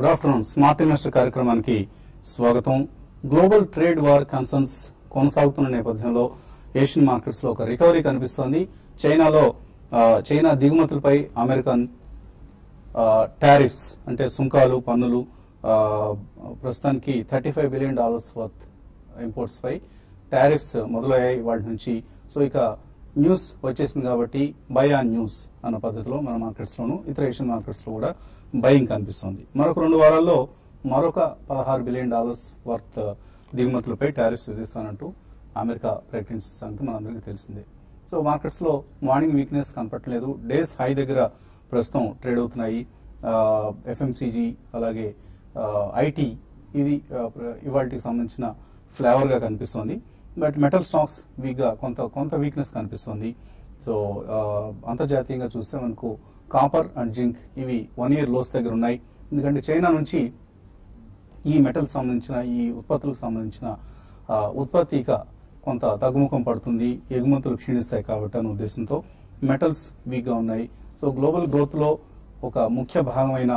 Good afternoon smart investor కార్యక్రమానికి స్వాగతం global trade war concerns కొనసాగుతున్న నేపథ్యంలో ఏషియన్ మార్కెట్స్ లో ఒక రికవరీ కనిపిస్తోంది చైనాలో ఆ, చైనా దిగుమతులపై అమెరికన్ టారిఫ్స్ అంటే సుంకాలు పన్నులు ఆ, ప్రస్తుతానికి thirty five billion dollars worth imports పై టారిఫ్స్ మొదలయ్యాయి వాటి నుంచి సో ఇక న్యూస్ వచ్చేసింది కాబట్టి బై ఆన్ న్యూస్ అన్న పద్ధతిలో మన మార్కెట్స్ లోను ఇతర ఏషియన్ మార్కెట్స్ లో కూడా బయింగ్ కనిపిస్తోంది మరొక రెండు వారాల్లో మరొక పదహారు బిలియన్ డాలర్స్ వర్త్ దిగుమతులపై టారిఫ్స్ విధిస్తానంటూ అమెరికా ప్రకటించిన సంగతి మనందరికీ తెలిసిందే సో మార్కెట్స్ లో మార్నింగ్ వీక్నెస్ కనపట్లేదు డేస్ హై దగ్గర ప్రస్తుతం ట్రేడ్ అవుతున్నాయి ఎఫ్ఎంసీజీ అలాగే ఐటీ ఇది ఇవాళకి సంబంధించిన ఫ్లేవర్ గా కనిపిస్తోంది బట్ మెటల్ స్టాక్స్ వీక్ గా కొంత కొంత వీక్నెస్ కనిపిస్తోంది సో ఆ, అంతర్జాతీయంగా చూస్తే మనకు కాపర్ అండ్ జింక్ ఇవి వన్ ఇయర్ లోస్ దగ్గర ఉన్నాయి ఎందుకంటే చైనా నుంచి ఈ మెటల్ సంబంధించిన ఈ ఉత్పత్తులకు సంబంధించిన ఆ, ఉత్పత్తి ఇక కొంత తగ్గుముఖం పడుతుంది ఎగుమతులు క్షీణిస్తాయి కాబట్టి అనే ఉద్దేశంతో మెటల్స్ వీక్ గా ఉన్నాయి సో గ్లోబల్ గ్రోత్ లో ఒక ముఖ్య భాగమైన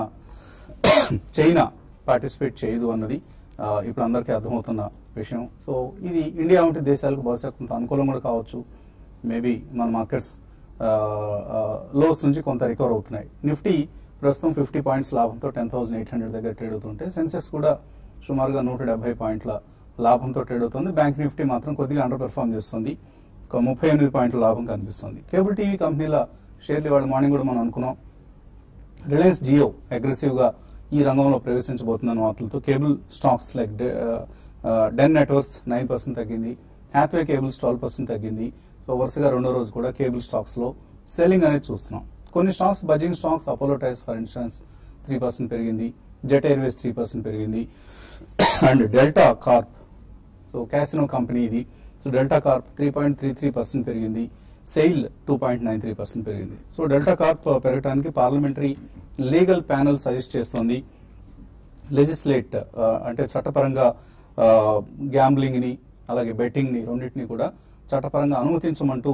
చైనా పార్టిసిపేట్ చేయదు అన్నది ఆ, ఇప్పుడు అందరికీ అర్థమవుతున్న విషయం సో ఇది ఇండియా వంటి దేశాలకు బహుశా కొంత అనుకూలం కూడా కావచ్చు మేబీ మన మార్కెట్స్ లోస్ నుంచి కొంత రికవర్ అవుతున్నాయి నిఫ్టీ ప్రస్తుతం ఫిఫ్టీ పాయింట్స్ లాభంతో టెన్ థౌసండ్ ఎయిట్ హండ్రెడ్ దగ్గర ట్రేడ్ అవుతుంటే సెన్సెక్స్ కూడా సుమారుగా నూట డెబ్బై పాయింట్ల లాభంతో ట్రేడ్ అవుతుంది బ్యాంక్ నిఫ్టీ మాత్రం కొద్దిగా అండర్ పెర్ఫామ్ చేస్తుంది ఒక ముప్పై ఎనిమిది పాయింట్ల లాభం కనిపిస్తుంది కేబుల్ టీవీ కంపెనీల షేర్లు ఇవాళ మార్నింగ్ కూడా మనం అనుకున్నాం రిలయన్స్ జియో అగ్రెసివ్ గా ఈ రంగంలో ప్రవేశించబోతుందన్న వార్తలతో cable stocks like Den Networks nine percent తగ్గింది హ్యాత్వే కేబుల్స్ ట్వెల్వ్ పర్సెంట్ తగ్గింది సో వరుసగా రెండో రోజు కూడా కేబుల్ స్టాక్స్ లో సెల్లింగ్ అనేది చూస్తున్నాం కొన్ని stocks buzzing stocks Apollo Tyres for instance three percent పెరిగింది జెట్ ఎయిర్వేస్ త్రీ పర్సెంట్ పెరిగింది and Delta Corp so casino company ఇది so Delta Corp three point three three percent పెరిగింది SAIL two point nine three percent పెరిగింది so Delta Corp పెరగడానికి parliamentary legal panel suggest చేస్తోంది legislate అంటే చట్టపరంగా gambling ని అలాగే బెట్టింగ్ ని రెండింటిని కూడా చట్టపరంగా అనుమతించమంటూ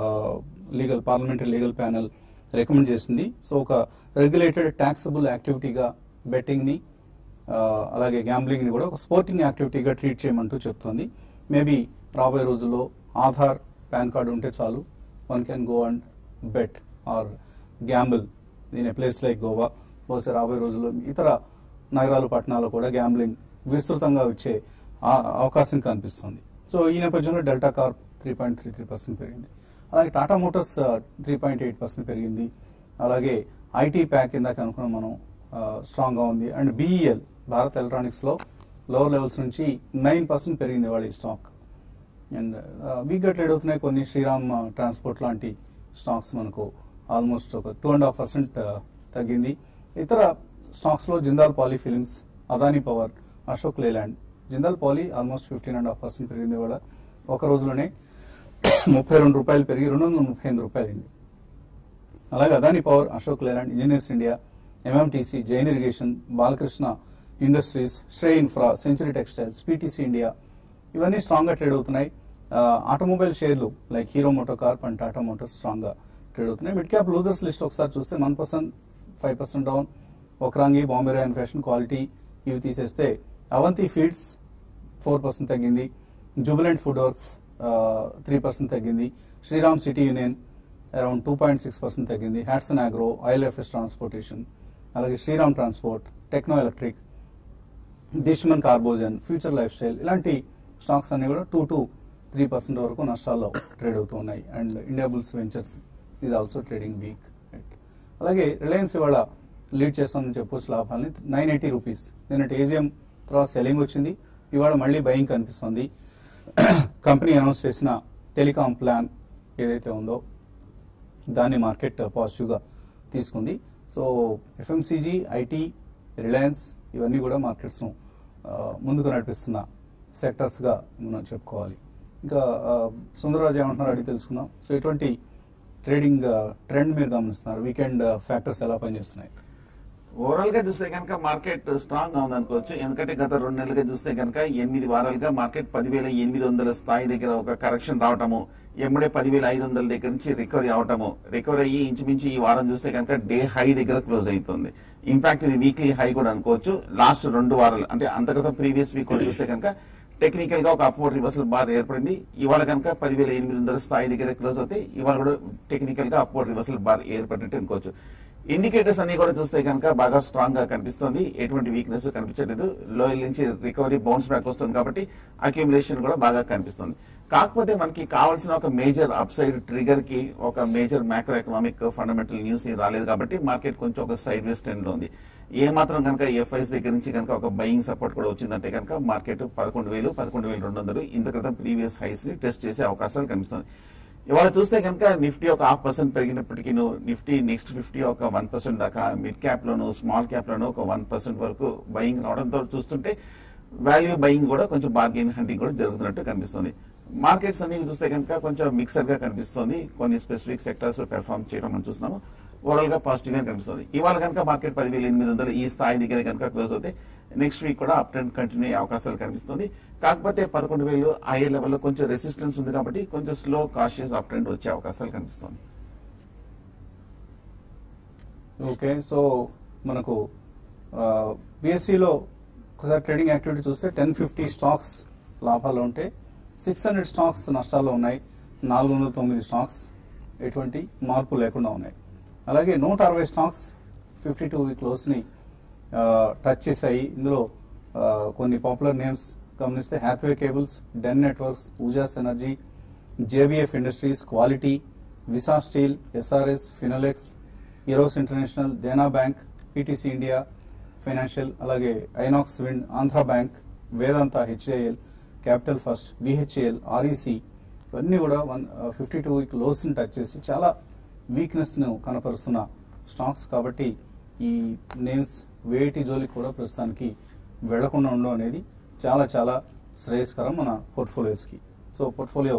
legal parliamentary legal panel recommend చేసింది సో ఒక రెగ్యులేటెడ్ ట్యాక్సబుల్ యాక్టివిటీగా బెట్టింగ్ ని ఆ, అలాగే గ్యాంబ్లింగ్ ని కూడా ఒక స్పోర్టింగ్ యాక్టివిటీగా ట్రీట్ చేయమంటూ చెప్తోంది మేబీ రాబోయే రోజుల్లో ఆధార్ పాన్ కార్డు ఉంటే చాలు one can go and bet or gamble in a place like Goa బహుశా రాబోయే రోజుల్లో ఇతర నగరాలు పట్టణాలు కూడా గ్యాంబ్లింగ్ విస్తృతంగా వచ్చే ఆ- అవకాశం కనిపిస్తుంది సో ఈ నేపథ్యంలో Delta Corp three point three three percent పెరిగింది అలాగే Tata Motors three point eight percent పెరిగింది అలాగే ఐటీ ప్యాక్ ఇందాక అనుకున్నాం మనం స్ట్రాంగ్ గా ఉంది అండ్ బీఈఎల్ భారత్ ఎలక్ట్రానిక్స్ లో లోవర్ లెవెల్స్ నుంచి నైన్ పర్సెంట్ పెరిగింది వాళ్ళ ఈ స్టాక్ అండ్ వీక్ గా ట్రేడ్ అవుతున్నాయి కొన్ని శ్రీరామ్ ట్రాన్స్పోర్ట్ లాంటి స్టాక్స్ మనకు ఆల్మోస్ట్ ఒక టూ అండ్ హాఫ్ పర్సెంట్ తగ్గింది ఇతర స్టాక్స్ లో Jindal Poly Films Adani Power Ashok Leyland Jindal Poly almost fifteen and half percent పెరిగింది కూడా ఒక రోజులోనే ముప్పై రెండు రూపాయలు పెరిగి రెండు వందల ముప్పై ఎనిమిది రూపాయలు అయింది అలాగే Adani Power Ashok Leyland Engineers India MMTC Jain Irrigation Balakrishna Industries Srei Infra Century Textiles PTC India ఇవన్నీ స్ట్రాంగ్ గా ట్రేడ్ అవుతున్నాయి ఆటోమొబైల్ షేర్లు like Hero MotoCorp and Tata Motors strong గా ట్రేడ్ అవుతున్నాయి మిడ్ క్యాప్ లూజర్స్ లిస్ట్ ఒకసారి చూస్తే one percent five percent down ఒకరాంగి Bombay Rayon Fashion Quality ఇవి తీసేస్తే అవంతి ఫీడ్స్ ఫోర్ పర్సెంట్ తగ్గింది Jubilant Food Works three percent తగ్గింది Shriram city union around two point six percent తగ్గింది హ్యాట్సన్ అగ్రో ఐఎల్ఎఫ్ఎస్ ట్రాన్స్పోర్టేషన్ అలాగే Shriram Transport Techno Electric Dishman Carbogen Future Lifestyle ఇలాంటి stocks అన్ని కూడా టూ టు త్రీ పర్సెంట్ వరకు నష్టాల్లో ట్రేడ్ అవుతూ ఉన్నాయి అండ్ ఇండియా బుల్స్ వెంచర్స్ ఇది ఆల్సో ట్రేడింగ్ వీక్ అలాగే రిలయన్స్ ఇవాళ లీడ్ చేస్తుందని చెప్పొచ్చు లాభాలని నైన్ ఎయిటీ రూపీస్ నిన్నటి ఏజిఎం తర్వాత సెల్లింగ్ వచ్చింది ఇవాళ మళ్ళీ బయింగ్ కనిపిస్తుంది కంపెనీ అనౌన్స్ చేసిన టెలికాం ప్లాన్ ఏదైతే ఉందో దాన్ని మార్కెట్ పాజిటివ్గా తీసుకుంది సో ఎఫ్ఎంసీజీ ఐటీ రిలయన్స్ ఇవన్నీ కూడా మార్కెట్స్ను ఆ, ముందుకు నడిపిస్తున్న సెక్టర్స్గా మనం చెప్పుకోవాలి ఇంకా ఆ, సుందరరాజు ఏమంటున్నారు అడిగి తెలుసుకుందాం సో ఎటువంటి ట్రేడింగ్ ట్రెండ్ మీరు గమనిస్తున్నారు వీకెండ్ ఫ్యాక్టర్స్ ఎలా పనిచేస్తున్నాయి ఓవరాల్ గా చూస్తే కనుక మార్కెట్ స్ట్రాంగ్ గా ఉంది అనుకోవచ్చు ఎందుకంటే గత రెండు నెలలుగా చూస్తే కనుక ఎనిమిది వారాలుగా మార్కెట్ పదివేల ఎనిమిది వందల స్థాయి దగ్గర ఒక కరెక్షన్ రావటము ఎమ్మడే పదివేల ఐదు వందల దగ్గర నుంచి రికవరీ అవటము రికవరీ అయ్యి ఇంచుమించు ఈ వారం చూస్తే కనుక డే హై దగ్గర క్లోజ్ అవుతుంది ఇన్ఫాక్ట్ ఇది వీక్లీ హై కూడా అనుకోవచ్చు లాస్ట్ రెండు వారాలు అంటే అంతర్గత ప్రీవియస్ వీక్ కూడా చూస్తే కనుక టెక్నికల్ గా ఒక అప్వర్డ్ రివర్సల్ బార్ ఏర్పడింది ఇవాళ కనుక పదివేల ఎనిమిది వందల స్థాయి దగ్గర క్లోజ్ అవుతాయి ఇవాళ కూడా టెక్నికల్ గా అప్వర్డ్ రివర్సల్ బార్ ఏర్పడినట్టు అనుకోవచ్చు ఇండికేటర్స్ అన్ని కూడా చూస్తే కనుక బాగా స్ట్రాంగ్ గా కనిపిస్తుంది ఎటువంటి వీక్నెస్ కనిపించలేదు లోయల్ నుంచి రికవరీ బౌన్స్ బ్యాక్ వస్తుంది కాబట్టి అక్యుములేషన్ కూడా బాగా కనిపిస్తుంది కాకపోతే మనకి కావాల్సిన ఒక మేజర్ అప్ సైడ్ ట్రిగర్ కి ఒక major macro economic fundamental news రాలేదు కాబట్టి మార్కెట్ కొంచెం ఒక సైడ్ వేస్ ట్రెండ్ లో ఉంది ఏ మాత్రం కనుక ఎఫ్ఐస్ దగ్గర నుంచి కనుక ఒక బయింగ్ సపోర్ట్ కూడా వచ్చిందంటే కనుక మార్కెట్ పదకొండు వేలు పదకొండు వేల రెండు వందలు ఇంత క్రితం ప్రీవియస్ హైస్ ని టెస్ట్ చేసే అవకాశాలు కనిపిస్తుంది ఇవాళ చూస్తే కనుక నిఫ్టీ ఒక హాఫ్ పర్సెంట్ పెరిగినప్పటికీ నిఫ్టీ నెక్స్ట్ ఫిఫ్టీ ఒక వన్ పర్సెంట్ దాకా మిడ్ క్యాప్ లోను స్మాల్ క్యాప్ లోను ఒక వన్ పర్సెంట్ వరకు బయింగ్ రావడంతో చూస్తుంటే వాల్యూ బయింగ్ కూడా కొంచెం బార్గెన్ హంటింగ్ కూడా జరుగుతున్నట్టు కనిపిస్తుంది మార్కెట్స్ అన్ని చూస్తే కనుక కొంచెం మిక్సర్ గా కనిపిస్తుంది కొన్ని స్పెసిఫిక్ సెక్టర్స్ పెర్ఫామ్ చేయడం మనం చూస్తున్నాము ఓవరాల్ గా పాజిటివ్ గా కనిపిస్తుంది ఇవాళ కనుక మార్కెట్ పదివేల ఎనిమిది వందలు ఈ స్థాయి దగ్గర కనుక క్లోజ్ అవుతే నెక్స్ట్ వీక్ కూడా అప్ ట్రెండ్ కంటిన్యూ అయ్యే అవకాశాలు కనిపిస్తుంది కాకపోతే పదకొండు వేలు హై లెవెల్లో కొంచెం రెసిస్టెన్స్ ఉంది కాబట్టి కొంచెం స్లో కాషియస్ అప్ ట్రెండ్ వచ్చే అవకాశాలు కనిపిస్తుంది ఓకే సో మనకు బిఎస్సిలో ఒకసారి ట్రేడింగ్ యాక్టివిటీ చూస్తే టెన్ ఫిఫ్టీ స్టాక్స్ లాభాలు ఉంటే సిక్స్ హండ్రెడ్ స్టాక్స్ నష్టాల్లో ఉన్నాయి నాలుగు వందల తొమ్మిది స్టాక్స్ ఎటువంటి మార్పు లేకుండా ఉన్నాయి అలాగే నూట అరవై స్టాక్స్ ఫిఫ్టీ టూ వీక్ లోస్ని టచ్ చేశాయి ఇందులో ఆ, కొన్ని పాపులర్ నేమ్స్ గమనిస్తే Hathway Cables Den Networks Ujaas Energy JBF Industries Quality Visa Steel SRS Finolex Eros International Dena Bank PTC India Financial అలాగే Inox Wind Andhra Bank Vedanta HAL Capital First BHEL REC ఇవన్నీ కూడా one fifty two week లోస్ని touch చేసి చాలా వీక్నెస్ను కనపరుస్తున్న stocks కాబట్టి ఈ names వేటి జోలికి కూడా ప్రస్తుతానికి వెళ్లకుండా ఉండడం అనేది చాలా చాలా శ్రేయస్కరం మన పోర్ట్ఫోలియోస్కి సో పోర్ట్ఫోలియో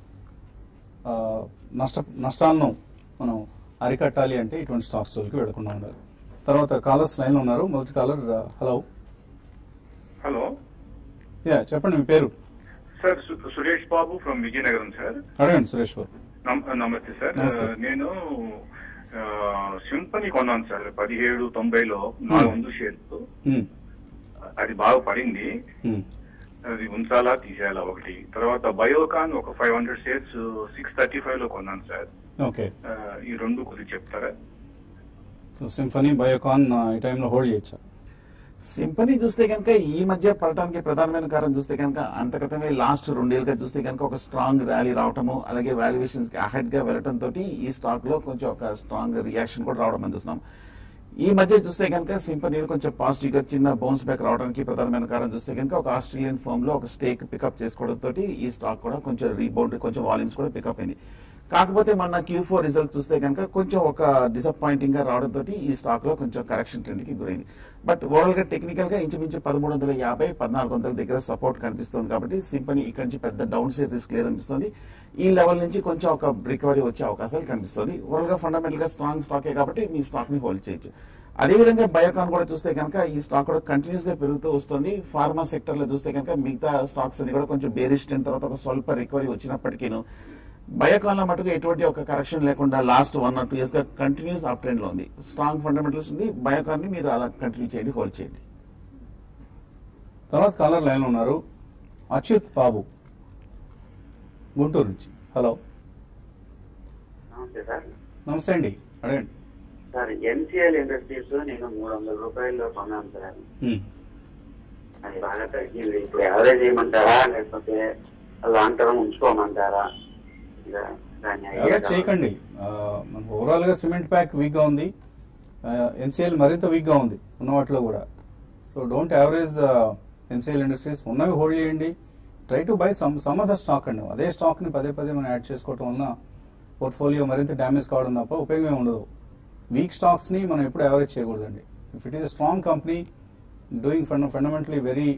ఆ, నష్ట నష్టాలను మనం అరికట్టాలి అంటే ఇటువంటి స్టాక్స్ జోలికి వెళ్లకుండా ఉండాలి తర్వాత కాలర్స్ లైన్లో ఉన్నారు మొదటి కాలర్ హలో హలో యా చెప్పండి మీ పేరు సార్ సు- సురేష్ బాబు ఫ్రమ్ విజయనగరం సార్ అడగండి సురేష్ బాబు నమ- నమస్తే సార్ నమస్తే. ఆ, నేను ఆ, సింపని కొన్నాను సార్ పదిహేడు తొంభైలో నాలుగు వందల షేర్స్ ఉమ్, అది బాగా పడింది ఉమ్. అది ఉంచాలా తీసేయాలా ఒకటి తర్వాత బయోకాన్ ఒక five hundred shares six thirty five లో కొన్నాను సార్ ఓకే ఆ, ఈ రెండు కొద్దిగా చెప్తారా సో సింఫనీ బయోకాన్ ఆ, ఈ టైంలో హోల్డ్ చేయొచ్చా సింపనీ చూస్తే కనుక ఈ మధ్య పడటానికి ప్రధానమైన కారణం చూస్తే కనుక అంతక్రితమే లాస్ట్ రెండేళ్ళుగా చూస్తే కనుక ఒక స్ట్రాంగ్ ర్యాలీ రావటము అలాగే వాల్యుయేషన్స్ కి అహెడ్ గా వెళ్ళటం తోటి ఈ స్టాక్ లో కొంచెం ఒక స్ట్రాంగ్ రియాక్షన్ కూడా రావడం మనం చూస్తున్నాం ఈ మధ్య చూస్తే కనుక సింపనీ కొంచెం పాజిటివ్ గా చిన్న బౌన్స్ బ్యాక్ రావడానికి ప్రధానమైన కారణం చూస్తే కనుక ఒక ఆస్ట్రేలియన్ ఫర్మ్ లో ఒక స్టేక్ పికప్ చేసుకోవడం తోటి ఈ స్టాక్ కూడా కొంచెం రీబౌండ్ కొంచెం వాల్యూమ్స్ కూడా పికప్ అయింది కాకపోతే మొన్న క్యూ ఫోర్ రిజల్ట్ చూస్తే కనుక కొంచెం ఒక డిసప్పాయింటింగ్ గా రావడం తోటి ఈ స్టాక్ లో కొంచెం కరెక్షన్ ట్రెండ్ కి గురైంది బట్ ఓవరాల్ గా టెక్నికల్ గా ఇంచుమించు పదమూడు వందల యాభై పద్నాలుగు వందల దగ్గర సపోర్ట్ కనిపిస్తుంది కాబట్టి సింపని ఇక్కడ నుంచి పెద్ద డౌన్ సైడ్ రిస్క్ లేదనిపిస్తుంది ఈ లెవెల్ నుంచి కొంచెం ఒక రికవరీ వచ్చే అవకాశాలు కనిపిస్తుంది ఓవరాల్ గా ఫండమెంటల్ గా స్ట్రాంగ్ స్టాకే కాబట్టి మీ స్టాక్ ని హోల్డ్ చేయొచ్చు అదేవిధంగా బయోకాన్ కూడా చూస్తే కనుక ఈ స్టాక్ కూడా కంటిన్యూస్ గా పెరుగుతూ వస్తుంది ఫార్మా సెక్టర్ లో చూస్తే కనుక మిగతా స్టాక్స్ అన్ని కూడా కొంచెం బేరిష్ ట్రెండ్ తర్వాత ఒక స్వల్ప రికవరీ వచ్చినప్పటికీను బయోకాన్ లో మటుకు ఎటువంటి ఒక కరెక్షన్ లేకుండా last one or two years గా కంటిన్యూస్ అప్ ట్రెండ్ లో ఉంది స్ట్రాంగ్ ఫండమెంటల్స్ ఉంది బయోకాన్ ని మీరు అలా కంటిన్యూ చేయండి హోల్డ్ చేయండి తర్వాత కాలర్ లైన్లో ఉన్నారు అచ్యుత్ బాబు గుంటూరు నుంచి హలో నమస్తే సార్ నమస్తే అండి అడగండి సార్ ఎన్సిఎల్ ఇండస్ట్రీస్ నేను మూడు వందల రూపాయల్లో కొన్నాను సార్ ఉమ్. అది బాగా తగ్గింది ఇప్పుడు యావరేజ్ చేయమంటారా లేకపోతే లాంగ్ టర్మ్ ఉంచుకోమంటారా ఇక దాన్ని idea అలా కావాలి. చేయకండి ఆ, మనకు ఓవరాల్ గా సిమెంట్ ప్యాక్ వీక్ గా ఉంది ఎన్సిఎల్ మరింత వీక్ గా ఉంది ఉన్న వాటిలో కూడా so don't average NCL Industries ఉన్నవి హోల్డ్ చేయండి try to buy some some other stock అండి అదే స్టాక్ ని పదే పదే మనం యాడ్ చేసుకోవటం వలన పోర్ట్ఫోలియో మరింత డ్యామేజ్ కావడం తప్ప ఉపయోగమే ఉండదు వీక్ స్టాక్స్ ని మనం ఎప్పుడు యావరేజ్ చేయకూడదండి if it is a strong company doing ఫండ fundamentally very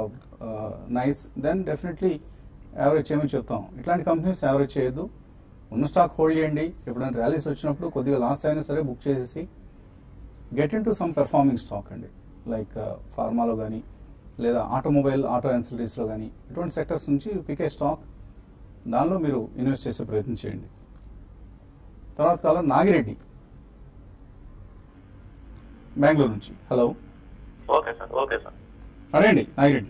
nice then definitely average చేయమని చెప్తాం ఇట్లాంటి కంపెనీస్ యావరేజ్ చేయొద్దు ఉన్న స్టాక్ హోల్డ్ చేయండి ఎప్పుడైనా ర్యాలీస్ వచ్చినప్పుడు కొద్దిగా లాస్ట్ అయినా సరే బుక్ చేసేసి get in to some performing stock అండి లైక్ ఫార్మాలో కానీ లేదా ఆటోమొబైల్ ఆటో లో కానీ ఇటువంటి సెక్టర్స్ నుంచి పికే స్టాక్ దానిలో మీరు ఇన్వెస్ట్ చేసే ప్రయత్నం చేయండి తర్వాత కాలం నాగిరెడ్డి బెంగళూరు నుంచి hello okay sir okay sir అడగండి Nagireddy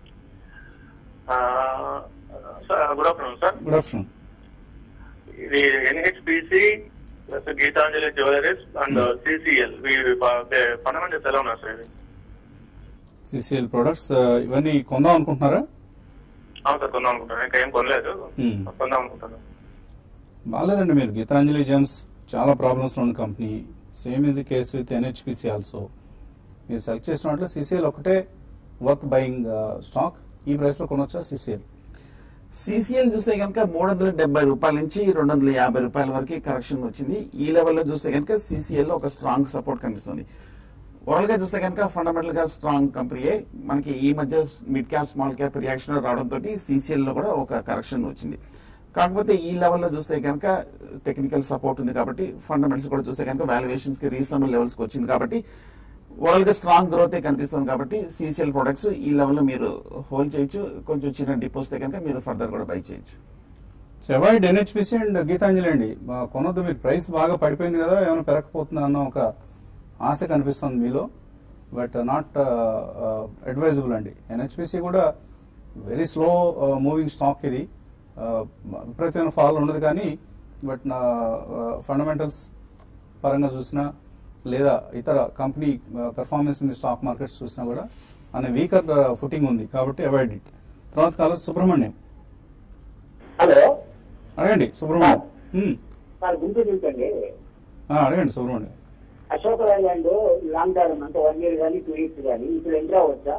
sir good afternoon sir good afternoon ఇది NHPC plus Gitanjali jewelleries and CCL fundamentals ఎలా ఉన్నారు సార్ ఇవి సిసిఎల్ ప్రొడక్ట్స్ ఇవన్నీ కొందాం అనుకుంటున్నారా అవును సార్ కొందాం అనుకుంటాను ఇంకా ఏం కొనలేదు Hmm. కొందాం అనుకుంటాను బాగాలేదండి మీరు గీతాంజలి జెమ్స్ చాలా ప్రాబ్లమ్స్ ఉన్న company same is the case with NHPC also మీరు సెలెక్ట్ చేసినట్లు సిసిఎల్ ఒకటే వర్త్ బయింగ్ స్టాక్ ఈ ప్రైస్ లో కొనొచ్చా సిసిఎల్ సిసిఎల్ చూస్తే కనుక మూడు వందల డెబ్బై రూపాయల నుంచి రెండు వందల యాభై రూపాయల వరకు కరెక్షన్ వచ్చింది ఈ లెవెల్లో చూస్తే కనుక సిసిఎల్ లో ఒక స్ట్రాంగ్ సపోర్ట్ కనిపిస్తుంది ఓవరాల్ గా చూస్తే కనుక ఫండమెంటల్ గా స్ట్రాంగ్ కంపెనీయే మనకి ఈ మధ్య mid cap small cap reaction రావడంతో సిసిఎల్ లో కూడా ఒక కరెక్షన్ వచ్చింది కాకపోతే ఈ లెవెల్లో చూస్తే కనుక టెక్నికల్ సపోర్ట్ ఉంది కాబట్టి ఫండమెంటల్స్ కూడా చూస్తే కనుక వాల్యుయేషన్స్ కి రీజనబుల్ లెవెల్స్ కి వచ్చింది కాబట్టి ఓవరాల్ గా స్ట్రాంగ్ గ్రోత్ కనిపిస్తుంది కాబట్టి సిసిఎల్ ప్రొడక్ట్స్ ఈ లెవెల్లో మీరు హోల్డ్ చేయొచ్చు కొంచెం చిన్న డిపోస్తే కనుక మీరు ఫర్దర్ కూడా బై చేయొచ్చు so avoid NHPC and Gitanjali అండి మా కొనొద్దు మీరు ప్రైస్ బాగా పడిపోయింది కదా ఏమైనా పెరగకపోతుందా అన్న ఒక ఆశ కనిపిస్తుంది మీలో బట్ నాట్ అడ్వైజబుల్ అండి ఎన్హెచ్పిసి కూడా వెరీ స్లో మూవింగ్ స్టాక్ ఇది Uh, విపరీతమైన ఫాల్ ఉండదు కానీ బట్ నా ఫండమెంటల్స్ పరంగా చూసినా లేదా ఇతర company performance in the stock markets చూసినా కూడా అనే వీకర్ ఫుటింగ్ ఉంది కాబట్టి అవాయిడ్ ఇట్ తర్వాత కాలం సుబ్రహ్మణ్యం హలో అడగండి సుబ్రహ్మణ్యం మ్మ్. సార్ గుంటూరు చూసండి ఆ, అడగండి Subrahmanyam Ashok Leyland long term అంటే వన్ ఇయర్ కానీ టూ ఇయర్స్ కానీ ఇప్పుడు ఎంటర్ అవ్వచ్చా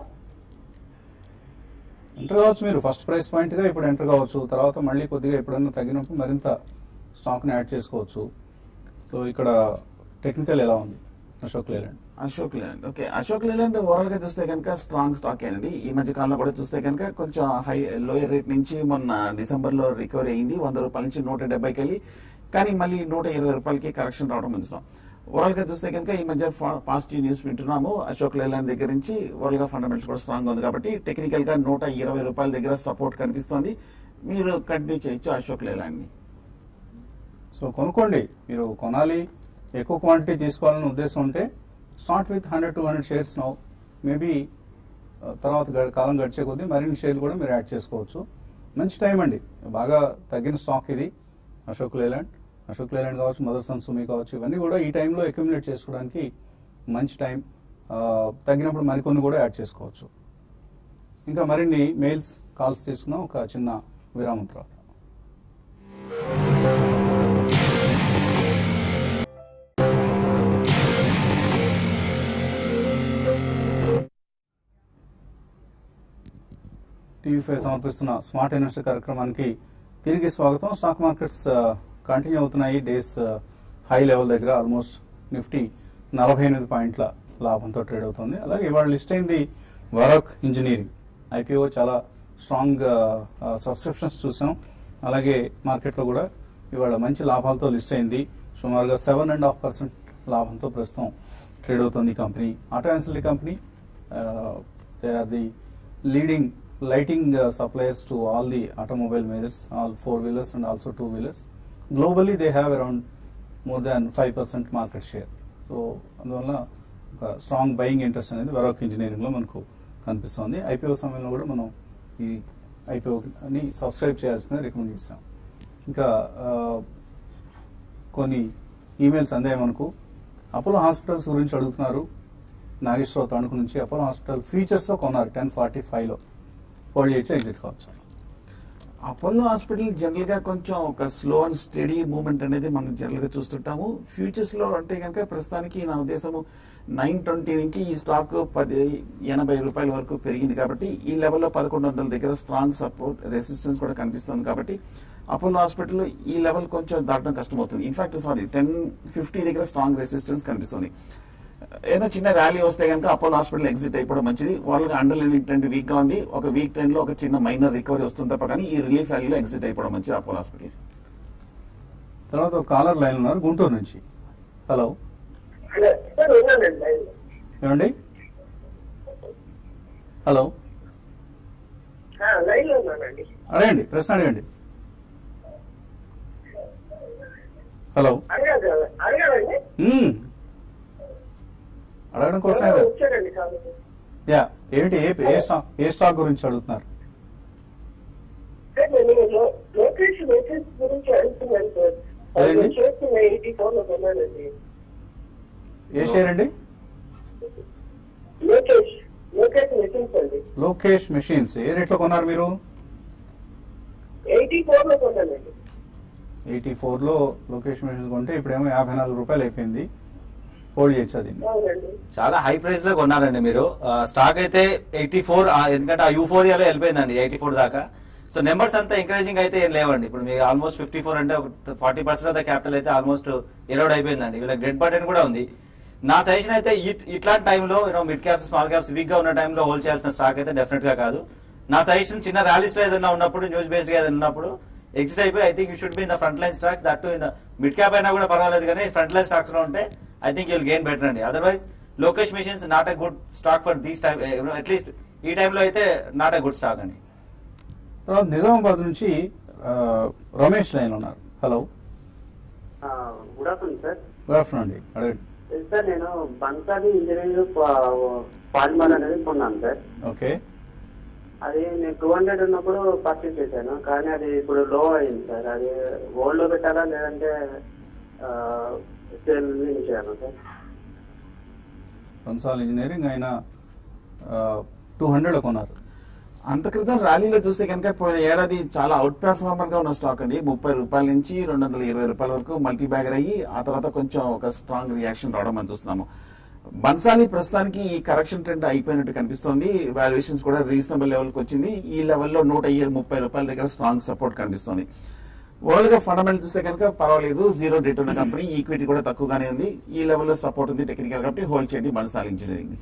ఎంటర్ కావచ్చు మీరు ఫస్ట్ ప్రైస్ పాయింట్ గా ఇప్పుడు ఎంటర్ కావచ్చు తర్వాత మళ్ళీ కొద్దిగా ఎప్పుడైనా తగ్గినప్పుడు మరింత స్టాక్ ని యాడ్ చేసుకోవచ్చు సో ఇక్కడ టెక్నికల్ ఎలా ఉంది Ashok Leyland Ashok Leyland okay Ashok Leyland overall గా చూస్తే కనుక స్ట్రాంగ్ స్టాక్ ఏనండి ఈ మధ్య కాలంలో కూడా చూస్తే కనుక కొంచెం హై లోయర్ రేట్ నుంచి మొన్న డిసెంబర్ లో రికవరీ అయింది వంద రూపాయల నుంచి నూట డెబ్బైకి వెళ్ళి కానీ మళ్ళీ నూట ఇరవై రూపాయలకి కరెక్షన్ రావడం మంచిదాం ఓవరాల్ గా చూస్తే కనుక ఈ మధ్య పాజిటివ్ న్యూస్ వింటున్నాము అశోక్ లేలాండ్ దగ్గర నుంచి ఓవరాల్ గా ఫండమెంటల్స్ కూడా స్ట్రాంగ్ ఉంది కాబట్టి టెక్నికల్ గా నూట ఇరవై రూపాయల దగ్గర సపోర్ట్ కనిపిస్తోంది మీరు కంటిన్యూ చేయొచ్చు అశోక్ లేలాండ్ ని సో కొనుక్కోండి మీరు కొనాలి ఎక్కువ క్వాంటిటీ తీసుకోవాలనే ఉద్దేశం ఉంటే start with hundred two hundred shares now maybe తర్వాత గ- కాలం గడిచే కొద్దీ మరిన్ని షేర్లు కూడా మీరు యాడ్ చేసుకోవచ్చు మంచి టైం అండి బాగా తగ్గిన స్టాక్ ఇది అశోక్ లేలాండ్ అశోక్ లేలాండ్ కావచ్చు మదర్ సన్ సుమి కావచ్చు ఇవన్నీ కూడా ఈ టైంలో అక్యుములేట్ చేసుకోవడానికి మంచి టైం ఆ, తగ్గినప్పుడు మరికొన్ని కూడా యాడ్ చేసుకోవచ్చు ఇంకా మరిన్ని మెయిల్స్ కాల్స్ తీసుకుందాం ఒక చిన్న విరామం తర్వాత టీవీ ఫైవ్ సమర్పిస్తున్న స్మార్ట్ ఇన్వెస్టర్ కార్యక్రమానికి తిరిగి స్వాగతం స్టాక్ మార్కెట్స్ కంటిన్యూ అవుతున్నాయి డేస్ హై లెవెల్ దగ్గర ఆల్మోస్ట్ నిఫ్టీ నలభై ఎనిమిది పాయింట్ల లాభంతో ట్రేడ్ అవుతుంది అలాగే ఇవాళ లిస్ట్ అయింది వరక్ ఇంజనీరింగ్ ఐపీఓ చాలా స్ట్రాంగ్ సబ్స్క్రిప్షన్స్ చూసాం అలాగే మార్కెట్లో కూడా ఇవాళ మంచి లాభాలతో లిస్ట్ అయింది సుమారుగా సెవెన్ అండ్ హాఫ్ పర్సెంట్ లాభంతో ప్రస్తుతం ట్రేడ్ అవుతుంది ఈ company auto ancillary company they are the leading lighting uh, suppliers to all the automobile makers, all four wheelers and also two wheelers. Globally, they have around more than 5% market share. So అందువల్ల ఒక strong buying interest అనేది వెరాక్ ఇంజనీరింగ్లో మనకు కనిపిస్తుంది IPO సమయంలో కూడా మనం ఈ ఐపీఓని సబ్స్క్రైబ్ చేయాల్సిందిగా రికమెండ్ చేస్తాం ఇంకా ఆ, కొన్ని ఈమెయిల్స్ అందాయి మనకు అపోలో హాస్పిటల్స్ గురించి అడుగుతున్నారు నాగేశ్వరరావు తణుకు నుంచి అపోలో హాస్పిటల్ ఫీచర్స్ లో కొన్నారు టెన్ ఫార్టీ ఫైవ్ లో హోల్డ్ చేయొచ్చు ఎగ్జిట్ కావచ్చు అపోలో హాస్పిటల్ జనరల్ గా కొంచెం ఒక స్లో అండ్ స్టడీ మూవ్మెంట్ అనేది మనం జనరల్ గా చూస్తుంటాము ఫ్యూచర్స్ లో అంటే కనుక ప్రస్తుతానికి నా ఉద్దేశము నైన్ ట్వంటీ నుంచి ఈ స్టాక్ పది ఎనభై రూపాయల వరకు పెరిగింది కాబట్టి ఈ లెవెల్లో పదకొండు వందల దగ్గర స్ట్రాంగ్ సపోర్ట్ రెసిస్టెన్స్ కూడా కనిపిస్తుంది కాబట్టి అపోలో హాస్పిటల్ ఈ లెవెల్ కొంచెం దాటడం కష్టమవుతుంది ఇన్ఫాక్ట్ సారీ టెన్ ఫిఫ్టీ దగ్గర స్ట్రాంగ్ రెసిస్టెన్స్ కనిపిస్తుంది ఏదో చిన్న ర్యాలీ వస్తే కనుక అపోలో హాస్పిటల్ ఎగ్జిట్ అయిపోవడం మంచిది వాళ్ళకి అండర్లైన్ ట్రెండ్ వీక్ గా ఉంది ఒక వీక్ ట్రెండ్ లో ఒక చిన్న మైనర్ రికవరీ వస్తుంది తప్ప కానీ ఈ రిలీఫ్ ర్యాలీలో ఎగ్జిట్ అయిపోవడం మంచిది అపోలో హాస్పిటల్ తర్వాత ఒక కాలర్ లైన్ ఉన్నారు గుంటూరు నుంచి హలో హలో సార్ ఉన్నానండి లైన్ లో. ఏమండి హలో ఆ, లైన్ లో ఉన్నానండి అడగండి ప్రశ్న అడగండి హలో అడగాలి అడగాలండి మ్మ్. అడగడం కోసమే కదా. వచ్చారండి కాదు యా ఏంటి ఏ ఏ స్టాక్ ఏ స్టాక్ గురించి అడుగుతున్నారు సార్ నేను లో- లోకేష్ మెసేజ్ గురించి అడుగుతున్నాను సార్ అది అదేంటి? చేస్తున్న ఎయిటీ ఫోర్ లో కొన్నానండి ఏ షేర్ అండి లోకేష్ లోకేష్ మెసేజ్ అండి లోకేష్ మెషిన్స్ ఏ రేట్లో కొన్నారు మీరు ఎయిటీ ఫోర్ లో కొన్నానండి ఎయిటీ లో లోకేష్ మెషిన్స్ కొంటే ఇప్పుడేమో యాభై నాలుగు రూపాయలు అయిపోయింది హోల్డ్ చేయొచ్చు అది అవునండి చాలా హై ప్రైస్ లో కొన్నారండి మీరు ఆ, స్టాక్ అయితే ఎయిటీ ఫోర్ ఎందుకంటే ఆ యూఫోరియాలో వెళ్ళిపోయిందండి ఎయిటీ ఫోర్ దాకా సో నెంబర్స్ అంతా ఎంకరేజింగ్ అయితే ఏం లేవండి ఇప్పుడు మీకు ఆల్మోస్ట్ ఫిఫ్టీ ఫోర్ అంటే forty percent of the capital అయితే ఆల్మోస్ట్ ఎరోడ్ అయిపోయిందండి వీళ్ళకి డెడ్ బటన్ కూడా ఉంది నా సజెషన్ అయితే ఇట్- ఇట్లాంటి టైంలో you know mid caps small caps weak గా ఉన్న టైంలో హోల్డ్ చేయాల్సిన స్టాక్ అయితే డెఫినెట్ గా కాదు నా సజెషన్ చిన్న ర్యాలీస్ లో ఏదైనా ఉన్నప్పుడు న్యూస్ బేస్డ్ గా ఏదైనా ఉన్నప్పుడు ఎగ్జిట్ అయిపోయి I think you should be in the front line stocks that in the mid cap అయినా కూడా పర్వాలేదు కానీ ఫ్రంట్ లైన్ స్టాక్స్ లో ఉంటే I think you'll gain better అండి otherwise Lokesh machines not a good stock for these time at least ఈ టైంలో అయితే నాట్ ఎ గుడ్ స్టాక్ అండి తర్వాత నిజామాబాద్ నుంచి ఆ, రమేష్ లైన్ ఉన్నారు hello good afternoon sir good afternoon అండి అడగండి సార్ నేను బన్సాది ఇంజనీరింగ్ పాలిమర్ అనేది కొన్నాను సార్ ఓకే అది నేను టూ హండ్రెడ్ ఉన్నప్పుడు పర్చేస్ చేశాను కానీ అది ఇప్పుడు లో అయింది సార్ అది గోల్డ్ లో పెట్టాలా లేదంటే సేల్ చేయాలా సార్ కన్సాల్ ఇంజనీరింగ్ ఆయన టూ హండ్రెడ్ కొన్నారు అంత క్రితం ర్యాలీలో చూస్తే కనుక పోయిన ఏడాది చాలా అవుట్ పెర్ఫార్మర్ గా ఉన్న స్టాక్ అండి ముప్పై రూపాయల నుంచి రెండు వందల ఇరవై రూపాయల వరకు మల్టీ బ్యాగర్ అయ్యి ఆ తర్వాత కొంచెం ఒక స్ట్రాంగ్ రియాక్షన్ రావడం మనం చూస్తున్నాము బన్సాలి ప్రస్తుతానికి ఈ కరెక్షన్ ట్రెండ్ అయిపోయినట్టు కనిపిస్తోంది వాల్యుయేషన్స్ కూడా రీజనబుల్ లెవెల్ కి వచ్చింది ఈ లెవెల్లో నూట ఇరవై ముప్పై రూపాయల దగ్గర స్ట్రాంగ్ సపోర్ట్ కనిపిస్తోంది వరల్డ్ గా ఫండమెంటల్ చూస్తే కనుక పర్వాలేదు జీరో డెట్ ఉన్న కంపెనీ ఈక్విటీ కూడా తక్కువగానే ఉంది ఈ లెవెల్లో సపోర్ట్ ఉంది టెక్నికల్ కాబట్టి హోల్డ్ చేయండి బన్సాలి ఇంజనీరింగ్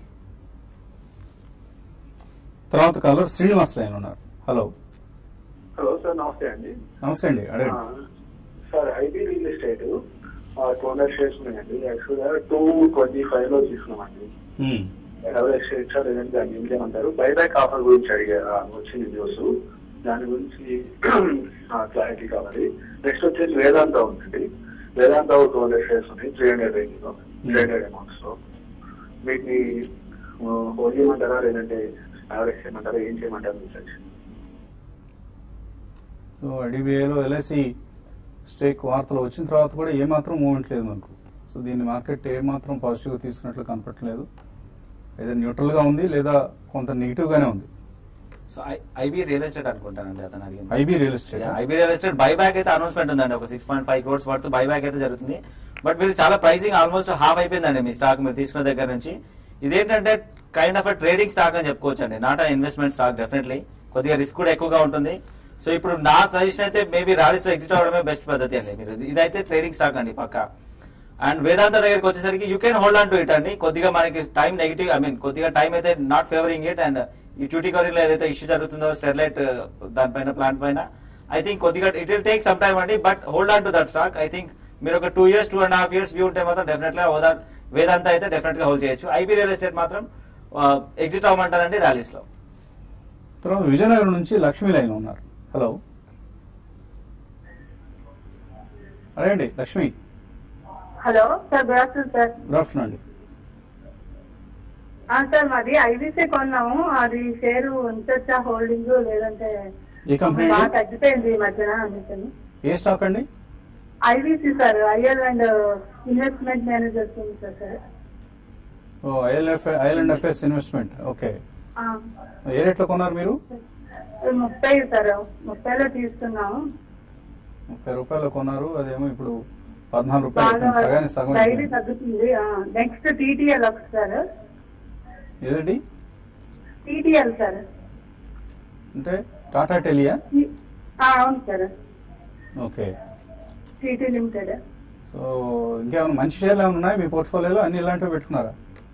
తర్వాత కాలర్ శ్రీనివాస్ లైన్ ఉన్నారు హలో హలో సార్ నమస్తే అండి నమస్తే అండి అడగండి sir IB real estate two hundred shares ఉన్నాయండి యాక్చువల్గా టూ ట్వంటీ ఫైవ్ లో తీసుకున్నామండి మ్మ్. ఎవరెస్ట్ షేర్స్ లేదంటే దాన్ని ఏం చేయమంటారు బైబ్యాక్ ఆఫర్ గురించి అడిగా వచ్చింది న్యూస్ దాని గురించి క్లారిటీ కావాలి నెక్స్ట్ వచ్చేసి వేదాంత ఉందండి వేదాంత టూ హండ్రెడ్ షేర్స్ ఉన్నాయి త్రీ హండ్రెడ్ రేంజ్ లో త్రీ హండ్రెడ్ అమౌంట్స్ లో వీటిని హోల్డ్ చేయమంటారా లేదంటే యావరేజ్ చేయమంటారా ఏం చేయమంటారు రీసెర్చ్ సో ఐడిబిఐలో ఎల్ఐసి స్టేక్ వార్తలు వచ్చిన తర్వాత కూడా ఏమాత్రం మూమెంట్ లేదు మనకు సో దీన్ని మార్కెట్ ఏమాత్రం పాజిటివ్గా తీసుకున్నట్లు కనపట్లేదు ఏదో న్యూట్రల్గా ఉంది లేదా కొంత నెగిటివ్గానే ఉంది సో ఐబీ రియల్ ఎస్టేట్ అనుకుంటానండి అతను అడిగింది IB real estate IB real estate buyback అయితే అనౌన్స్మెంట్ ఉందండి ఒక six point five crores worth buyback అయితే జరుగుతుంది బట్ మీరు చాలా ప్రైసింగ్ ఆల్మోస్ట్ హాఫ్ అయిపోయిందండి మీ స్టాక్ మీరు తీసుకున్న దగ్గర నుంచి ఇదేంటంటే కైండ్ ఆఫ్ ట్రేడింగ్ స్టాక్ అని చెప్పుకోవచ్చు అండి నాట్ ఇన్వెస్ట్మెంట్ స్టాక్ డెఫినెట్లీ కొద్దిగా రిస్క్ కూడా ఎక్కువగా ఉంటుంది సో ఇప్పుడు నా సజెషన్ అయితే మేబీ ర్యాలీస్ లో ఎగ్జిట్ అవడమే బెస్ట్ పద్ధతి అండి మీరు ఇదైతే ట్రేడింగ్ స్టాక్ అండి పక్కా అండ్ వేదాంత దగ్గరికి వచ్చేసరికి you can hold on to it అండి కొద్దిగా మనకి టైం నెగిటివ్ ఐ మీన్ కొద్దిగా టైం అయితే నాట్ ఫేవరింగ్ ఇట్ అండ్ ఈ ట్యూటికరీ లో ఏదైతే ఇష్యూ జరుగుతుందో స్టెర్లైట్ దానిపైన ప్లాంట్ పైన ఐ థింక్ కొద్దిగా it will take some time అండి but hold on to that stock I think మీరు ఒక two years two and half years view ఉంటే మాత్రం డెఫినెట్ గా హోదా వేదాంత అయితే డెఫినెట్ గా హోల్డ్ చేయొచ్చు ఐబీ రియల్ ఎస్టేట్ మాత్రం ఎగ్జిట్ అవ్వమంటారండి ర్యాలీస్ లో తర్వాత విజయనగరం నుంచి లక్ష్మీ లైన్ ఉన్నారు హలో అడగండి Lakshmi hello sir good afternoon sir good afternoon అండి ఆ, సార్ మాది ఐబీసీ కొన్నాము అది షేర్ ఉంచొచ్చా హోల్డింగ్ లేదంటే ఏ కంపెనీ బాగా అండి? తగ్గిపోయింది ఈ మధ్యన అందుకని ఏ స్టాక్ అండి IBC sir IL and investment managers ఉంది సార్ సార్ ఓ ILF IL and FS investment okay ఆ, ఏ రేట్లో కొన్నారు మీరు ముప్పై సార్ ముప్పైలో తీసుకున్నాము ముప్పై రూపాయలు కొన్నారు అదేమో ఇప్పుడు పద్నాలుగు రూపాయలు బాగా అయిపోయింది. సగానికి సగం డైలీ అయిపోయింది. తగ్గుతుంది నెక్స్ట్ టీటీఎల్ ఒక సార్ ఏదండి టీటీఎల్ సార్ అంటే టాటా టెలియా ఆ, అవును sir okay TT limited so ఇంకేమైనా మంచి షేర్లు ఏమైనా ఉన్నాయి మీ పోర్ట్ఫోలియోలో అన్ని ఇలాంటివి పెట్టుకున్నారా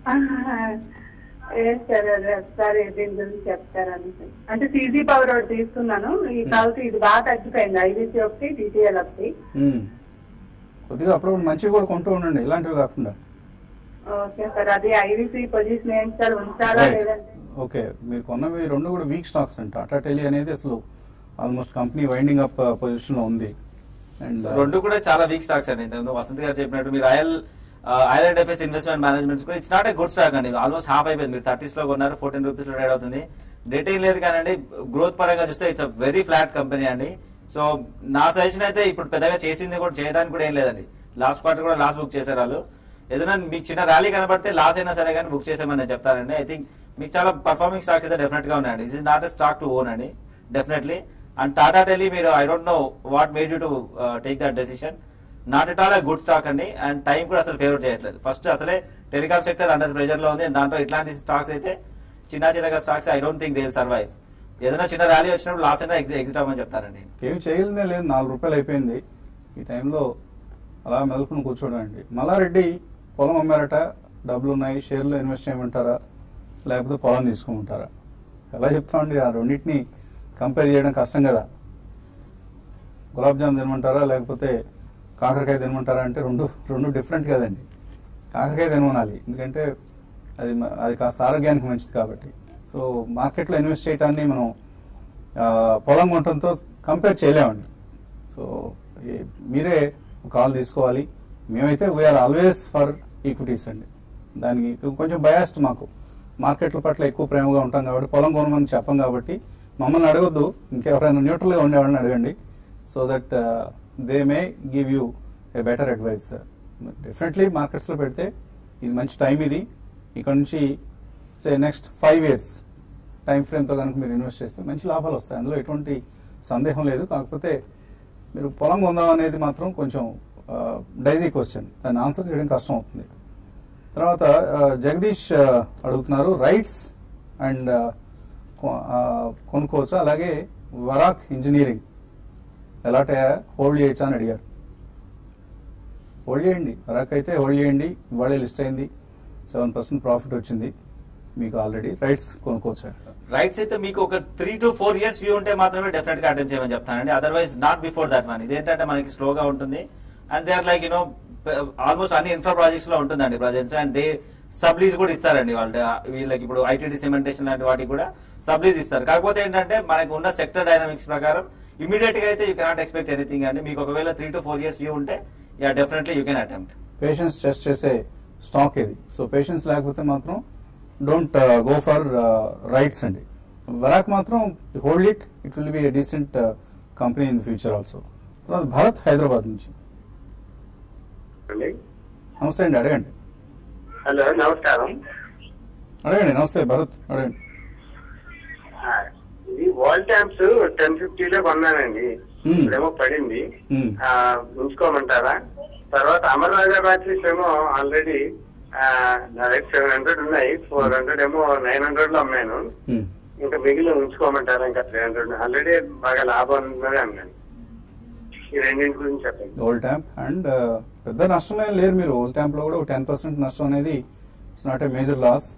ఏ సార్ అదే ఒకసారి దీని గురించి చెప్తారని అంటే సీజీ పవర్ ఒకటి తీసుకున్నాను ఈ కాబట్టి ఇది బాగా తగ్గిపోయింది ఐబీసీ ఒకటి టీటీఎల్ ఒకటి మ్మ్. కొద్దిగా అప్పుడప్పుడు మంచివి కూడా కొంటూ ఉండండి ఇలాంటివి కాకుండా ఓకే సార్ అది ఐబీసీ పొజిషన్ ఏంటి సార్ ఉంచాలా Right. లేదంటే ఓకే మీరు కొన్నవి రెండు కూడా వీక్ స్టాక్స్ అండి టాటా టెలి అనేది అసలు almost company winding up position లో ఉంది అండ్ So, రెండు కూడా చాలా వీక్ స్టాక్స్ అండి ఇంతకుముందు వసంత్ గారు చెప్పినట్టు మీరు royal island FS investment management కూడా it's not a good stock అండి ఆల్మోస్ట్ హాఫ్ అయిపోయింది మీరు థర్టీస్ లో కొన్నారు ఫోర్టీన్ రూపీస్ లో ట్రేడ్ అవుతుంది డేటింగ్ లేదు కానీ గ్రోత్ పరంగా చూస్తే ఇట్స్ వెరీ ఫ్లాట్ కంపెనీ అండి సో నా సజెషన్ అయితే ఇప్పుడు పెద్దగా చేసింది కూడా చేయడానికి కూడా ఏం లేదండి లాస్ట్ క్వార్టర్ కూడా లాస్ట్ బుక్ చేశారు వాళ్ళు ఏదైనా మీకు చిన్న ర్యాలీ కనబడితే లాస్ అయినా సరే కానీ బుక్ చేసామని నేను చెప్తానండి ఐ థింక్ మీకు చాలా పర్ఫార్మింగ్ స్టాక్స్ అయితే డెఫినెట్ గా ఉన్నాయండి is is not a stock to own అండి డెఫినెట్లీ అండ్ టాటా టెలి మీరు I don't know what made you to take that decision not at all good stock అండి అండ్ టైం కూడా అసలు ఫేవర్ చేయట్లేదు first అసలే టెలికామ్ సెక్టర్ అండర్ ప్రెషర్ లో ఉంది దాంట్లో ఇట్లాంటి స్టాక్స్ అయితే చిన్న చిన్నగా stocks I don't think they survive ఏదైనా చిన్న ర్యాలీ వచ్చినప్పుడు లాస్ అయినా ఎగ్జిట్ అవ్వమని చెప్తానండి ఏం చేయలేదే లేదు నాలుగు రూపాయలు అయిపోయింది ఈ టైంలో అలా మెలుకుని కూర్చోడండి మల్లారెడ్డి పొలం అమ్మారట డబ్బులు ఉన్నాయి షేర్లో ఇన్వెస్ట్ చేయమంటారా లేకపోతే పొలం తీసుకోమంటారా ఎలా చెప్తామండి ఆ రెండింటిని కంపేర్ చేయడం కష్టం కదా గులాబ్ జామ్ తినమంటారా లేకపోతే కాకరకాయ తినమంటారా అంటే రెండు రెండు డిఫరెంట్ కదండి కాకరకాయ తినమనాలి ఎందుకంటే అది మ- అది కాస్త ఆరోగ్యానికి మంచిది కాబట్టి సో మార్కెట్లో ఇన్వెస్ట్ చేయడాన్ని మనం ఆ, పొలం కొనడంతో కంపేర్ చేయలేమండి సో ఈ- మీరే ఒక కాల్ తీసుకోవాలి మేమైతే వీఆర్ ఆల్వేస్ ఫర్ ఈక్విటీస్ అండి దానికి కొంచెం బయాస్ట్ మాకు మార్కెట్ల పట్ల ఎక్కువ ప్రేమగా ఉంటాం కాబట్టి పొలం కొనమని చెప్పం కాబట్టి మమ్మల్ని అడగొద్దు ఇంకెవరైనా న్యూట్రల్గా ఉండేవాళ్ళని అడగండి so that they may give you a better advice definitely మార్కెట్స్లో పెడితే ఇది మంచి టైం ఇది ఇక్కడ నుంచి say next five years time ఫ్రేమ్తో కనుక మీరు ఇన్వెస్ట్ చేస్తే మంచి లాభాలు వస్తాయి అందులో ఎటువంటి సందేహం లేదు కాకపోతే మీరు పొలం కొందాం అనేది మాత్రం కొంచెం డైజీ క్వశ్చన్ దాన్ని ఆన్సర్ చేయడం కష్టం అవుతుంది తర్వాత ఆ, జగదీష్ ఆ, అడుగుతున్నారు రైట్స్ అండ్ కొనుక్కోవచ్చు అలాగే వరాక్ ఇంజనీరింగ్ ఎలాంటి హోల్డ్ చేయొచ్చా అని అడిగారు హోల్డ్ చేయండి వరాక్ అయితే హోల్డ్ చేయండి ఇవాళే లిస్ట్ అయింది సెవెన్ పర్సెంట్ ప్రాఫిట్ వచ్చింది మీకు ఆల్రెడీ రైట్స్ కొనుక్కోవచ్చు రైట్స్ అయితే మీకు ఒక three to four years view ఉంటే మాత్రమే డెఫినెట్ గా అటెండ్ చేయమని చెప్తానండి otherwise not before that one ఇదేంటంటే మనకి స్లోగా ఉంటుంది and they are like you know almost అన్ని ఇన్ఫ్రా ప్రాజెక్ట్స్ లో ఉంటుందండి ప్రజెంట్స్ అండ్ దే సబ్లీజ్ కూడా ఇస్తారండి వాళ్ళు వీళ్ళకి ఇప్పుడు ఐటీడీ సిమెంటేషన్ లాంటి వాటికి కూడా సబ్లీజ్ ఇస్తారు కాకపోతే ఏంటంటే మనకు ఉన్న సెక్టర్ డైనామిక్స్ ప్రకారం ఇమీడియట్ గా అయితే యూ కెనాట్ ఎక్స్పెక్ట్ ఎనీథింగ్ అండి మీకు ఒకవేళ three to four years view ఉంటే yeah definitely you can attempt patience test చేసే స్టాక్ ఇది సో పేషెన్స్ లేకపోతే మాత్రం డోంట్ గో ఫర్ రైట్స్ అండి వరాక్ మాత్రం hold it it will be decent company in future also తర్వాత భారత్ హైదరాబాద్ నుంచి అండి నమస్తే అండి అడగండి హలో నమస్కారం అడగండి నమస్తే భరత్ అడగండి ఆ, ఇది వాల్ ట్యాంప్స్ టెన్ ఫిఫ్టీలో కొన్నానండి Hmm. ఇప్పుడేమో పడింది Hmm. ఆ, ఉంచుకోమంటారా తర్వాత అమర్ రాజా బ్యాటరీస్ ఏమో ఆల్రెడీ నా దగ్గర సెవెన్ హండ్రెడ్ ఉన్నాయి ఫోర్ హండ్రెడ్ ఏమో నైన్ హండ్రెడ్ లో అమ్మాను Hmm. ఇంకా మిగిలిన ఉంచుకోమంటారా ఇంకా త్రీ హండ్రెడ్ ఆల్రెడీ బాగా లాభం ఉన్నది అన్నాను ఈ రెండింటి గురించి చెప్పండి ఓల్డ్ ట్యాంప్ అండ్ పెద్ద నష్టమే లేరు మీరు ఓల్డ్ ట్యాంప్ లో కూడా ఒక టెన్ పర్సెంట్ నష్టం అనేది it's not a major loss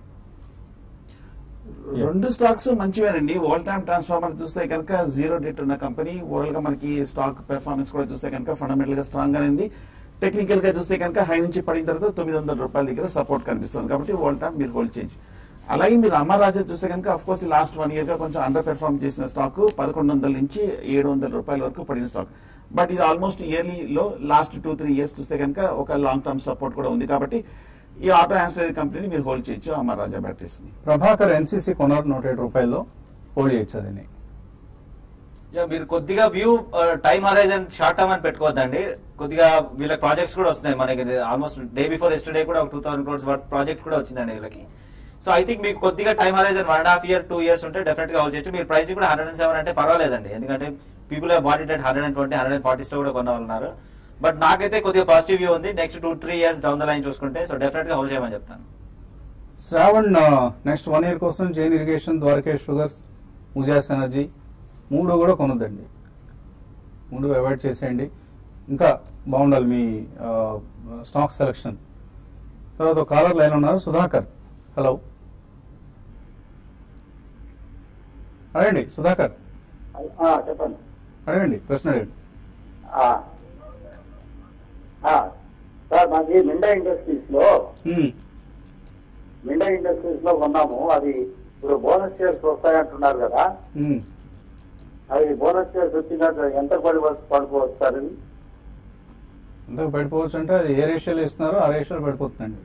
రెండు స్టాక్స్ మంచివేనండి ఓల్డ్ టైమ్ ట్రాన్స్ఫార్మర్ చూస్తే కనుక జీరో డెట్ ఉన్న కంపెనీ ఓవరాల్ గా మనకి స్టాక్ పెర్ఫార్మెన్స్ కూడా చూస్తే కనుక ఫండమెంటల్ గా స్ట్రాంగ్ గానే ఉంది టెక్నికల్ గా చూస్తే కనుక హై నుంచి పడిన తర్వాత తొమ్మిది వందల రూపాయల దగ్గర సపోర్ట్ కనిపిస్తుంది కాబట్టి ఓల్డ్ టైమ్ మీరు హోల్డ్ చేయొచ్చు అలాగే మీరు అమర్ రాజా చూస్తే కనుక of course last one year గా కొంచెం అండర్ పెర్ఫార్మ్ చేసిన స్టాక్ పదకొండు వందల నుంచి ఏడు వందల రూపాయల వరకు పడిన స్టాక్ బట్ ఇది ఆల్మోస్ట్ ఇయర్లీ లో లాస్ట్ టూ త్రీ ఇయర్స్ చూస్తే కనుక ఒక లాంగ్ టర్మ్ సపోర్ట్ కూడా ఉంది కాబట్టి ఈ ఆటో యాన్సిలరీ కంపెనీని మీరు హోల్డ్ చేయొచ్చు అమర్ రాజా బ్యాటరీస్ ని ప్రభాకర్ ఎన్సీసీ కొన్నారు నూట ఏడు రూపాయల్లో హోల్డ్ చేయొచ్చు అదని యా, మీరు కొద్దిగా view time horizon short term అని పెట్టుకోవద్దండి కొద్దిగా వీళ్ళ ప్రాజెక్ట్స్ కూడా వస్తున్నాయి మనకి ఆల్మోస్ట్ డే బిఫోర్ ఎస్టర్డే కూడా ఒక two thousand crores worth project కూడా వచ్చిందండి వీళ్ళకి సో ఐ థింక్ మీకు కొద్దిగా time horizon one and half year two years ఉంటే డెఫినెట్ గా హోల్డ్ చేయొచ్చు మీరు ప్రైస్ కూడా హండ్రెడ్ అండ్ సెవెన్ అంటే పర్వాలేదండి ఎందుకంటే పీపుల్ బాడీ డెట్ hundred and twenty hundred and forties లో కూడా కొన్న వాళ్ళు ఉన్నారు బట్ నాకైతే కొద్దిగా పాజిటివ్ వ్యూ ఉంది next two three years down the line చూసుకుంటే సో డెఫినెట్ గా హోల్డ్ చేయమని చెప్తాను శ్రావణ్ నెక్స్ట్ వన్ ఇయర్ కోసం జైన్ ఇరిగేషన్ ద్వారకేష్ షుగర్స్ ముజాస్ ఎనర్జీ మూడు కూడా కొనొద్దండి మూడు అవాయిడ్ చేసేయండి ఇంకా బాగుండాలి మీ స్టాక్ సెలక్షన్ తర్వాత కాలర్ లైన్ ఉన్నారు సుధాకర్ హలో అడగండి సుధాకర్ ఆ, చెప్పండి అడగండి ప్రశ్న అడగండి ఆ. ఆ, సార్ మాది మిండా ఇండస్ట్రీస్ లో మ్మ్. మిండా ఇండస్ట్రీస్ లో ఉన్నాము అది ఇప్పుడు బోనస్ షేర్స్ వస్తాయంటున్నారు కదా మ్మ్. అది బోనస్ షేర్స్ వచ్చినాక ఎంత పడి పడిపోతారని ఎంతకు పడిపోవచ్చు అంటే అది ఏ రేషియోలో ఇస్తున్నారో ఆ రేషియోలో పడిపోతుందండి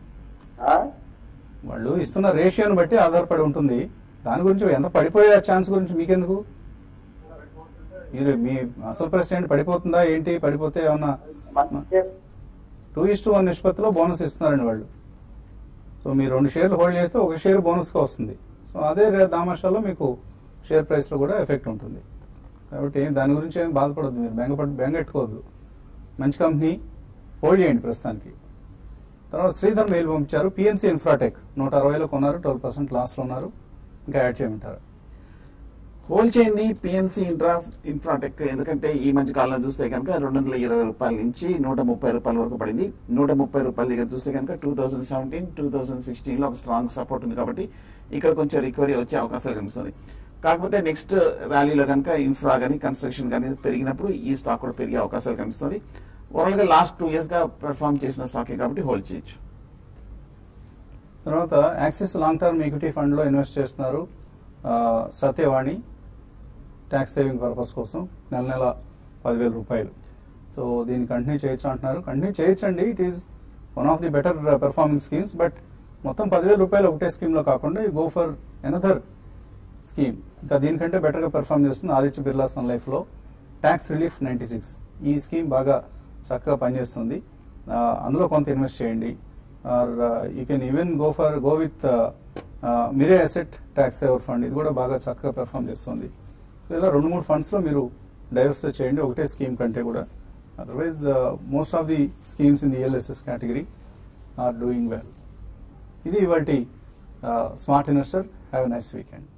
వాళ్ళు ఇస్తున్న రేషియోని బట్టి ఆధారపడి ఉంటుంది దాని గురించి ఎంత పడిపోయే ఛాన్స్ గురించి మీకెందుకు మీరు మీ అసలు ప్రెసిడెంట్ పడిపోతుందా ఏంటి పడిపోతే ఏమన్నా టూ ఇస్ టు వన్ నిష్పత్తిలో బోనస్ ఇస్తున్నారండి వాళ్ళు సో మీరు రెండు షేర్లు హోల్డ్ చేస్తే ఒక షేర్ బోనస్గా వస్తుంది సో అదే రే- దామాషాలో మీకు షేర్ ప్రైస్లో కూడా ఎఫెక్ట్ ఉంటుంది కాబట్టి ఏం దాని గురించి ఏం బాధపడద్దు మీరు బెంగపడి బెంగెట్టుకోవద్దు మంచి కంపెనీ హోల్డ్ చేయండి ప్రస్తుతానికి తర్వాత శ్రీధర్ మెయిల్ పంపించారు పిఎన్సీ ఇన్ఫ్రాటెక్ నూట అరవైలో కొన్నారు ట్వెల్వ్ పర్సెంట్ లాస్లో ఉన్నారు ఇంకా యాడ్ చేయమంటారు హోల్డ్ చేయండి పిఎన్సి ఇంట్రా ఇన్ఫ్రాటెక్ ఎందుకంటే ఈ మధ్య కాలంలో చూస్తే కనుక రెండు వందల ఇరవై రూపాయల నుంచి నూట ముప్పై రూపాయల వరకు పడింది నూట ముప్పై రూపాయల దగ్గర చూస్తే కనుక two thousand seventeen two thousand sixteen లో ఒక స్ట్రాంగ్ సపోర్ట్ ఉంది కాబట్టి ఇక్కడ కొంచెం రికవరీ వచ్చే అవకాశాలు కనిపిస్తుంది కాకపోతే నెక్స్ట్ ర్యాలీలో కనుక ఇన్ఫ్రా కానీ కన్స్ట్రక్షన్ కానీ పెరిగినప్పుడు ఈ స్టాక్ కూడా పెరిగే అవకాశాలు కనిపిస్తుంది ఓవరాల్ గా లాస్ట్ టూ ఇయర్స్ గా పెర్ఫార్మ్ చేసిన స్టాకే కాబట్టి హోల్డ్ చేయొచ్చు తర్వాత యాక్సిస్ లాంగ్ టర్మ్ ఈక్విటీ ఫండ్లో ఇన్వెస్ట్ చేస్తున్నారు ఆ, సత్యవాణి ట్యాక్స్ సేవింగ్ పర్పస్ కోసం నెల నెల పదివేల రూపాయలు సో దీన్ని కంటిన్యూ చేయొచ్చు అంటున్నారు కంటిన్యూ చేయొచ్చండి it is one of the better performing schemes but మొత్తం పదివేల రూపాయలు ఒకటే స్కీమ్లో కాకుండా you go for another scheme ఇంకా దీనికంటే బెటర్గా పెర్ఫామ్ చేస్తుంది ఆదిత్య బిర్లా సన్ లైఫ్లో ట్యాక్స్ రిలీఫ్ నైంటీ సిక్స్ ఈ స్కీమ్ బాగా చక్కగా పనిచేస్తుంది ఆ, అందులో కొంత ఇన్వెస్ట్ చేయండి or you can even go for go with Mirae asset tax saver fund ఇది కూడా బాగా చక్కగా పెర్ఫామ్ చేస్తుంది సో ఇలా రెండు మూడు ఫండ్స్లో మీరు డైవర్సిఫై చేయండి ఒకటే స్కీమ్ కంటే కూడా otherwise most of the schemes in the ELSS category are doing well ఇది ఇవాళ smart investor have a nice weekend